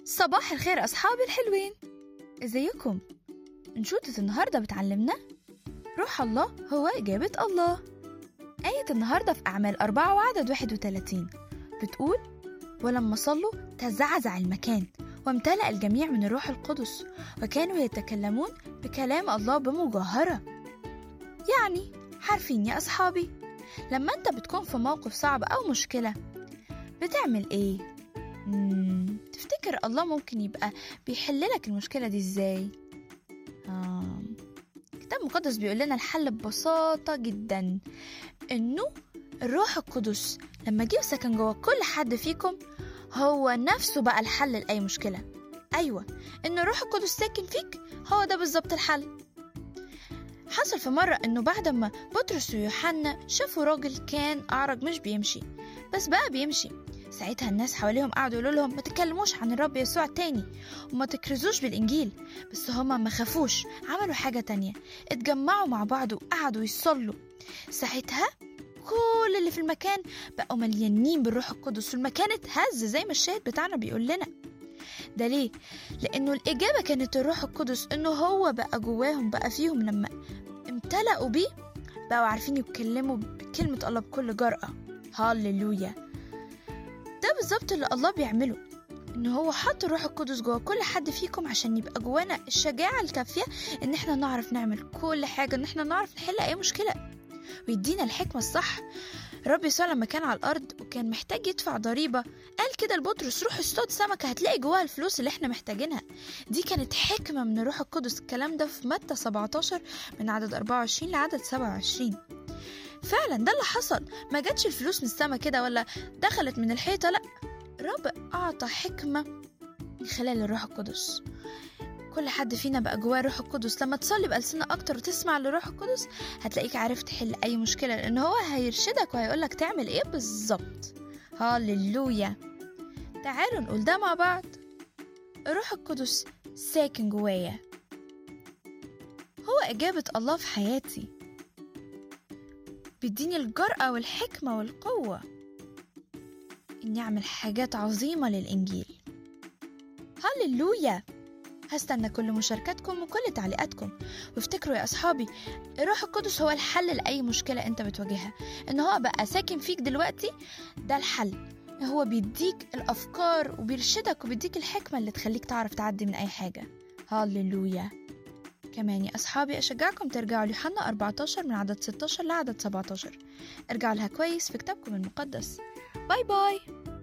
صباح الخير أصحابي الحلوين إزيكم؟ نشوطة النهاردة بتعلمنا روح الله هو إجابة الله آية النهاردة في أعمال أربعة وعدد واحد وتلاتين بتقول ولما صلوا تزعزع المكان وامتلأ الجميع من الروح القدس وكانوا يتكلمون بكلام الله بمجاهرة يعني عارفين يا أصحابي لما أنت بتكون في موقف صعب أو مشكلة بتعمل إيه؟ مم، تفتكر الله ممكن يبقى بيحل لك المشكلة دي إزاي؟ آه. الكتاب المقدس بيقول لنا الحل ببساطة جدا إنه الروح القدس لما جه وسكن جوه كل حد فيكم هو نفسه بقى الحل لأي مشكلة أيوة إن الروح القدس ساكن فيك هو ده بالظبط الحل حصل في مرة إنه بعد ما بطرس ويوحنا شافوا راجل كان أعرج مش بيمشي بس بقى بيمشي ساعتها الناس حواليهم قعدوا يقولوا لهم ما تتكلموش عن الرب يسوع تاني وما تكرزوش بالإنجيل بس هما ما خافوش عملوا حاجة تانية اتجمعوا مع بعض وقعدوا يصلوا ساعتها كل اللي في المكان بقوا مليانين بالروح القدس والمكان اتهز زي ما الشاهد بتاعنا بيقول لنا ده ليه؟ لأنه الإجابة كانت الروح القدس إنه هو بقى جواهم بقى فيهم لما امتلأوا بيه بقوا عارفين يتكلموا بكلمة الله بكل جرأة هاللويا ده بالظبط اللي الله بيعمله ان هو حط الروح القدس جوه كل حد فيكم عشان يبقى جوانا الشجاعة الكافية ان احنا نعرف نعمل كل حاجة ان احنا نعرف نحل اي مشكلة ويدينا الحكمة الصح الرب يسوع لما كان على الأرض وكان محتاج يدفع ضريبة قال كده لبطرس روح اصطاد سمكة هتلاقي جواها الفلوس اللي احنا محتاجينها دي كانت حكمة من الروح القدس الكلام ده في متى 17 من عدد 24 لعدد 27 فعلا ده اللي حصل ما جاتش الفلوس من السما كده ولا دخلت من الحيطة لا رب أعطى حكمة من خلال الروح القدس كل حد فينا بقى جواه الروح القدس لما تصلي بألسنة أكتر وتسمع للروح القدس هتلاقيك عارف تحل أي مشكلة لأن هو هيرشدك وهيقولك تعمل إيه بالظبط هاللويا تعالوا نقول ده مع بعض الروح القدس ساكن جوايا هو إجابة الله في حياتي بيديني الجرأة والحكمة والقوة إني أعمل حاجات عظيمة للإنجيل هاللويا هستنى كل مشاركاتكم وكل تعليقاتكم وافتكروا يا أصحابي الروح القدس هو الحل لأي مشكلة أنت بتواجهها إن هو بقى ساكن فيك دلوقتي ده الحل هو بيديك الأفكار وبيرشدك وبيديك الحكمة اللي تخليك تعرف تعدي من أي حاجة هاللويا كمان يا أصحابي أشجعكم ترجعوا ليوحنا 14 من عدد 16 لعدد 17 ارجعوا لها كويس في كتابكم المقدس باي باي